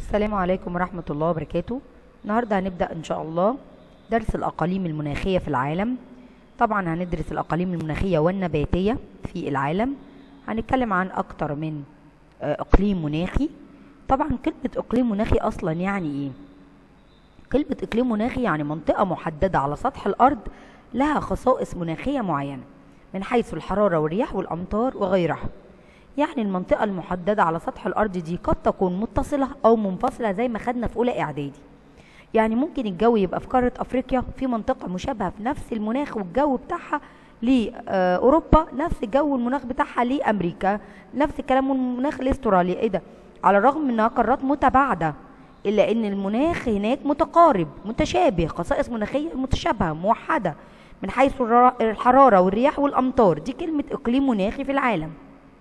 السلام عليكم ورحمة الله وبركاته النهاردة هنبدأ إن شاء الله درس الأقاليم المناخية في العالم طبعا هندرس الأقاليم المناخية والنباتية في العالم هنتكلم عن أكتر من آه، إقليم مناخي طبعا كلمة إقليم مناخي أصلا يعني إيه؟ كلمة إقليم مناخي يعني منطقة محددة على سطح الأرض لها خصائص مناخية معينة من حيث الحرارة والرياح والأمطار وغيرها يعني المنطقة المحددة على سطح الأرض دي قد تكون متصلة أو منفصلة زي ما خدنا في أولى إعدادي يعني ممكن الجو يبقى في قارة أفريقيا في منطقة مشابهة في نفس المناخ والجو بتاعها لأوروبا نفس الجو والمناخ بتاعها لأمريكا نفس الكلام والمناخ لاستراليا إيه ده على الرغم من إنها قارات متباعدة إلا إن المناخ هناك متقارب متشابه خصائص مناخية متشابهة موحدة من حيث الرا- الحرارة والرياح والأمطار دي كلمة إقليم مناخي في العالم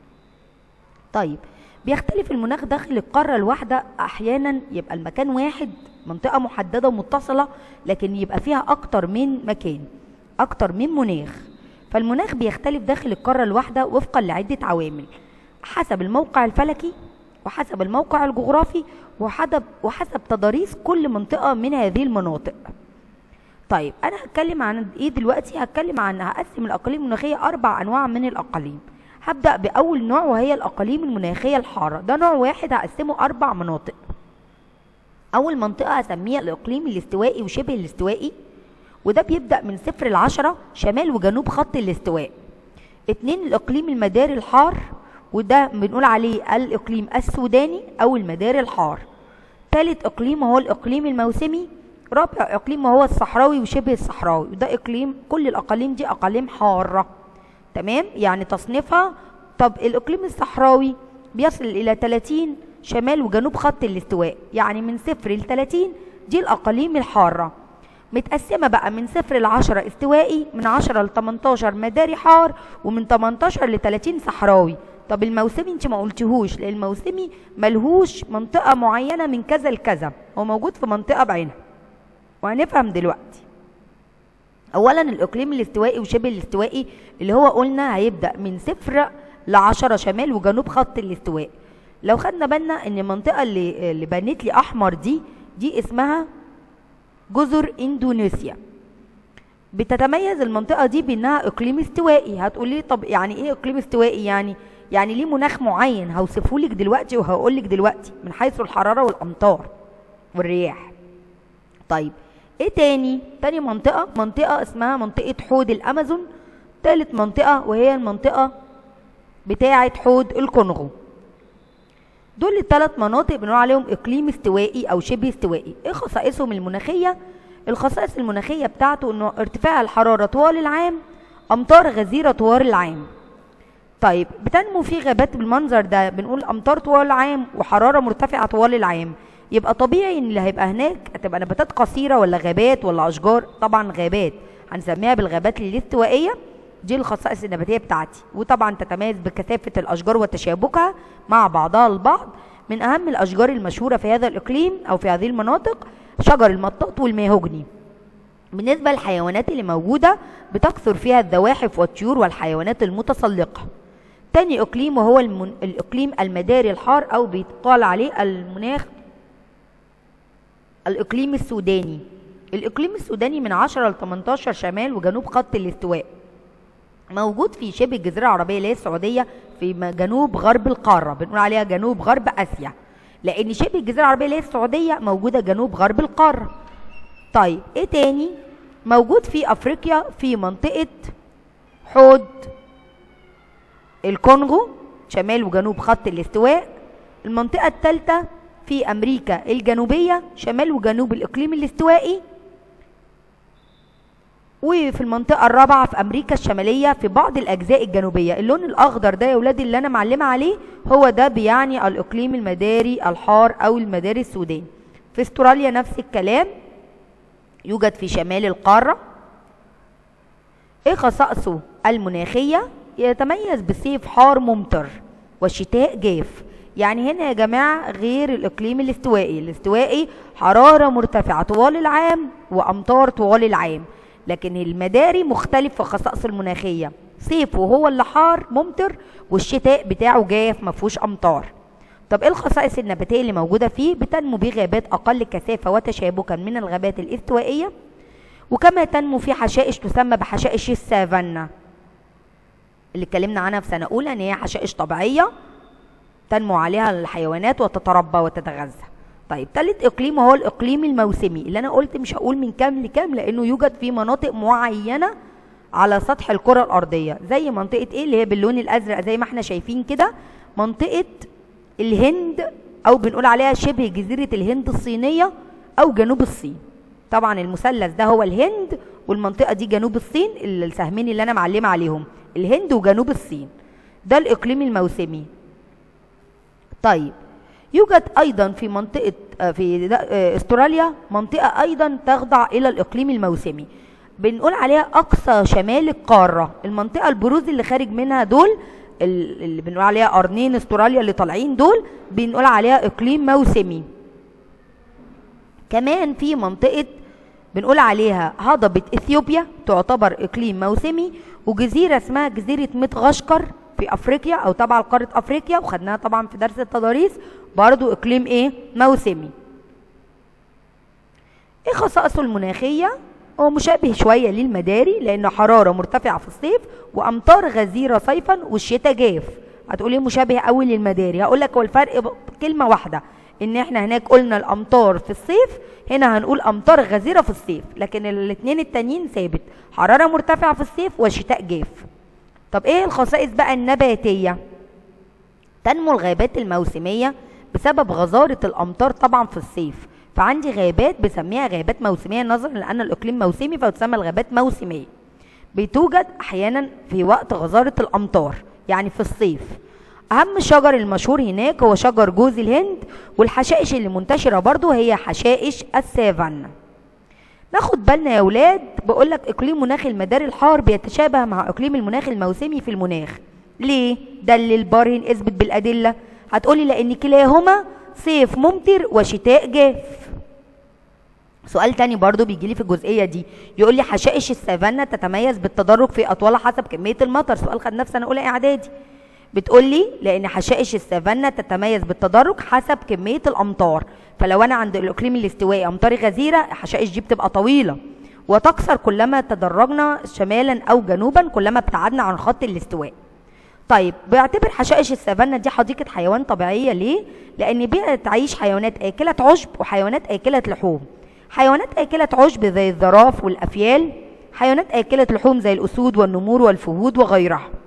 طيب بيختلف المناخ داخل القارة الواحدة أحيانا يبقى المكان واحد منطقة محددة ومتصلة لكن يبقى فيها أكتر من مكان أكتر من مناخ فالمناخ بيختلف داخل القارة الواحدة وفقا لعدة عوامل حسب الموقع الفلكي وحسب الموقع الجغرافي وحسب وحسب تضاريس كل منطقة من هذه المناطق طيب انا هتكلم عن ايه دلوقتي هتكلم عن هقسم الاقاليم المناخيه اربع انواع من الاقاليم هبدا باول نوع وهي الاقاليم المناخيه الحاره ده نوع واحد هقسمه اربع مناطق اول منطقه هسميها الاقليم الاستوائي وشبه الاستوائي وده بيبدا من صفر لعشرة شمال وجنوب خط الاستواء اتنين الاقليم المداري الحار وده بنقول عليه الاقليم السوداني او المداري الحار تالت اقليم هو الاقليم الموسمي رابع اقليم هو الصحراوي وشبه الصحراوي وده اقليم كل الاقاليم دي اقاليم حاره تمام يعني تصنيفها طب الاقليم الصحراوي بيصل الى 30 شمال وجنوب خط الاستواء يعني من صفر ل 30 دي الاقاليم الحاره متقسمه بقى من صفر ل 10 استوائي من 10 ل 18 مداري حار ومن 18 ل 30 صحراوي طب الموسمي انت ما قلتهوش لان الموسمي ملهوش منطقه معينه من كذا لكذا هو موجود في منطقه بعينها وهنفهم دلوقتي اولا الاقليم الاستوائي وشبه الاستوائي اللي هو قلنا هيبدا من صفر لعشرة شمال وجنوب خط الاستواء لو خدنا بالنا ان المنطقه اللي اللي بنت لي احمر دي دي اسمها جزر اندونيسيا بتتميز المنطقه دي بانها اقليم استوائي هتقولي طب يعني ايه اقليم استوائي يعني يعني ليه مناخ معين هوصفه لك دلوقتي وهقول لك دلوقتي من حيث الحراره والامطار والرياح طيب ايه تاني تاني منطقة منطقة اسمها منطقة حوض الامازون تالت منطقة وهي المنطقة بتاعة حوض الكونغو دول الثلاث مناطق بنقول عليهم اقليم استوائي او شبه استوائي ايه خصائصهم المناخية الخصائص المناخية بتاعته انه ارتفاع الحرارة طوال العام امطار غزيرة طوال العام طيب بتنمو في غابات بالمنظر ده بنقول امطار طوال العام وحراره مرتفعه طوال العام يبقى طبيعي ان اللي هيبقى هناك هتبقى نباتات قصيره ولا غابات ولا اشجار طبعا غابات هنسميها بالغابات الاستوائيه دي الخصائص النباتيه بتاعتي وطبعا تتميز بكثافه الاشجار وتشابكها مع بعضها البعض من اهم الاشجار المشهوره في هذا الاقليم او في هذه المناطق شجر المطاط والماهوجني بالنسبة للحيوانات اللي موجودة بتكثر فيها الزواحف والطيور والحيوانات المتسلقة تاني اقليم وهو المن... الاقليم المداري الحار او بيتقال عليه المناخ الاقليم السوداني الاقليم السوداني من 10 ل 18 شمال وجنوب خط الاستواء موجود في شبه الجزيرة العربية اللي هي السعودية في م- جنوب غرب القارة بنقول عليها جنوب غرب آسيا لأن شبه الجزيرة العربية اللي هي السعودية موجودة جنوب غرب القارة طيب ايه تاني موجود في افريقيا في منطقة حوض الكونغو شمال وجنوب خط الاستواء المنطقة الثالثة في امريكا الجنوبية شمال وجنوب الاقليم الاستوائي وفي المنطقة الرابعة في أمريكا الشمالية في بعض الأجزاء الجنوبية اللون الأخضر ده يا ولادي اللي أنا معلمة عليه هو ده بيعني الإقليم المداري الحار أو المداري السوداني في استراليا نفس الكلام يوجد في شمال القارة ايه خصائصه المناخية يتميز بالصيف حار ممطر والشتاء جاف يعني هنا يا جماعة غير الإقليم الاستوائي الاستوائي حرارة مرتفعة طوال العام وأمطار طوال العام لكن المداري مختلف في خصائص المناخية صيفه هو اللي حار ممطر والشتاء بتاعه جاف مفهوش أمطار طب ايه الخصائص النباتيه اللي موجوده فيه بتنمو بيه غابات اقل كثافه وتشابكا من الغابات الاستوائيه وكما تنمو في حشائش تسمى بحشائش السافانا اللي اتكلمنا عنها في سنه اولى ان هي حشائش طبيعيه تنمو عليها الحيوانات وتتربى وتتغذى طيب ثالث اقليم هو الاقليم الموسمي اللي انا قلت مش هقول من كام لكام لانه يوجد في مناطق معينه على سطح الكره الارضيه زي منطقه ايه اللي هي باللون الازرق زي ما احنا شايفين كده منطقه الهند او بنقول عليها شبه جزيره الهند الصينيه او جنوب الصين طبعا المثلث ده هو الهند والمنطقه دي جنوب الصين السهمين اللي انا معلمه عليهم الهند وجنوب الصين ده الاقليم الموسمي طيب يوجد ايضا في منطقه في استراليا منطقه ايضا تخضع الى الاقليم الموسمي بنقول عليها اقصى شمال القاره المنطقه البروز اللي خارج منها دول اللي بنقول عليها قرنين استراليا اللي طالعين دول بنقول عليها اقليم موسمي كمان في منطقه بنقول عليها هضبه اثيوبيا تعتبر اقليم موسمي وجزيره اسمها جزيره مدغشقر في افريقيا او تبع لقاره افريقيا وخدناها طبعا في درس التضاريس برضو اقليم ايه موسمي ايه خصائصه المناخيه هو مشابه شويه للمداري لان حراره مرتفعه في الصيف وامطار غزيره صيفا والشتاء جاف هتقولي مشابه قوي للمداري هقول لك هو الفرق كلمه واحده ان احنا هناك قلنا الامطار في الصيف هنا هنقول امطار غزيره في الصيف لكن الاثنين التانيين ثابت حراره مرتفعه في الصيف وشتاء جاف طب ايه الخصائص بقى النباتيه تنمو الغابات الموسميه بسبب غزاره الامطار طبعا في الصيف فعندي غابات بسميها غابات موسميه نظرا لان الاقليم موسمي فتسمى الغابات موسميه بتوجد احيانا في وقت غزاره الامطار يعني في الصيف اهم شجر المشهور هناك هو شجر جوز الهند والحشائش اللي منتشره برضو هي حشائش السافانا ناخد بالنا يا ولاد بقول لك اقليم مناخ المدار الحار بيتشابه مع اقليم المناخ الموسمي في المناخ ليه دلل برهن اثبت بالادله هتقولي لان كلاهما صيف ممطر وشتاء جاف سؤال تاني برضو بيجي لي في الجزئيه دي يقول لي حشائش السافانا تتميز بالتدرج في اطوالها حسب كميه المطر سؤال خدناه في سنه اولى اعدادي بتقول لي لان حشائش السافانا تتميز بالتدرج حسب كميه الامطار فلو انا عند الاقليم الاستوائي امطار غزيره الحشائش دي بتبقى طويله وتقصر كلما تدرجنا شمالا او جنوبا كلما ابتعدنا عن خط الاستواء طيب بيعتبر حشائش السافانا دي حديقه حيوان طبيعيه ليه لان بيها تعيش حيوانات اكله عشب وحيوانات اكله لحوم حيوانات اكله عشب زي الزراف والافيال حيوانات اكله لحوم زي الاسود والنمور والفهود وغيرها